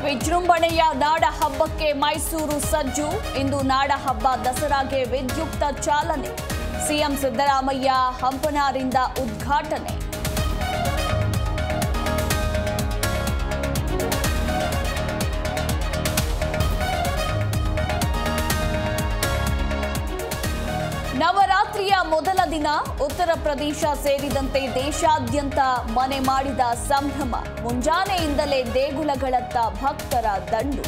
ವಿಜೃಂಭಣೆಯ ನಾಡ ಹಬ್ಬಕ್ಕೆ ಮೈಸೂರು ಸಜ್ಜು ಇಂದು ನಾಡ ಹಬ್ಬ ದಸರಾಗೆ ವಿದ್ಯುಕ್ತ ಚಾಲನೆ ಸಿಎಂ ಸಿದ್ದರಾಮಯ್ಯ ಹಂಪನಾರಿಂದ ಉದ್ಘಾಟನೆ ನವರಾತ್ರಿಯ ಮೊದಲ ದಿನ ಉತ್ತರ ಪ್ರದೇಶ ಸೇರಿದಂತೆ ದೇಶಾದ್ಯಂತ ಮನೆ ಮಾಡಿದ ಸಂಭ್ರಮ ಮುಂಜಾನೆಯಿಂದಲೇ ದೇಗುಲಗಳತ್ತ ಭಕ್ತರ ದಂಡು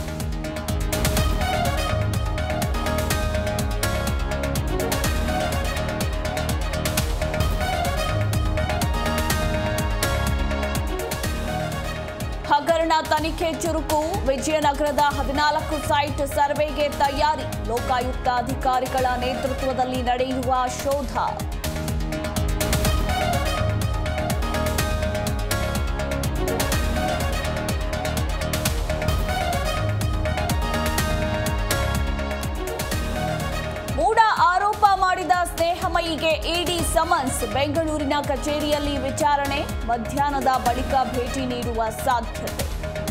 ಹಗರಣ ತನಿಖೆ ಚುರುಕು ವಿಜಯನಗರದ ಹದಿನಾಲ್ಕು ಸೈಟ್ ಸರ್ವೆಗೆ ತಯಾರಿ ಲೋಕಾಯುಕ್ತ ಅಧಿಕಾರಿಗಳ ನೇತೃತ್ವದಲ್ಲಿ ನಡೆಯುವ ಶೋಧ ಮೂಡ ಆರೋಪ ಮಾಡಿದ ಸ್ನೇಹಮಯಿಗೆ ಇಡಿ ಸಮನ್ಸ್ ಬೆಂಗಳೂರಿನ ಕಚೇರಿಯಲ್ಲಿ ವಿಚಾರಣೆ ಮಧ್ಯಾಹ್ನದ ಬಳಿಕ ಭೇಟಿ ನೀಡುವ ಸಾಧ್ಯತೆ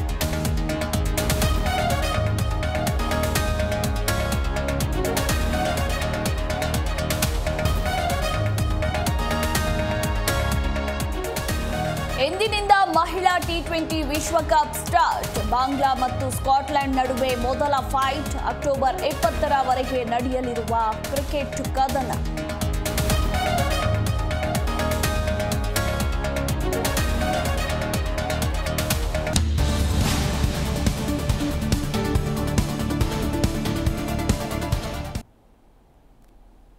ಎಂದಿನಿಂದ ಮಹಿಳಾ ಟಿ ಟ್ವೆಂಟಿ ವಿಶ್ವಕಪ್ ಸ್ಟಾರ್ಟ್ ಬಾಂಗ್ಲಾ ಮತ್ತು ಸ್ಕಾಟ್ಲೆಂಡ್ ನಡುವೆ ಮೊದಲ ಫೈಟ್ ಅಕ್ಟೋಬರ್ ಇಪ್ಪತ್ತರವರೆಗೆ ನಡೆಯಲಿರುವ ಕ್ರಿಕೆಟ್ ಕದನ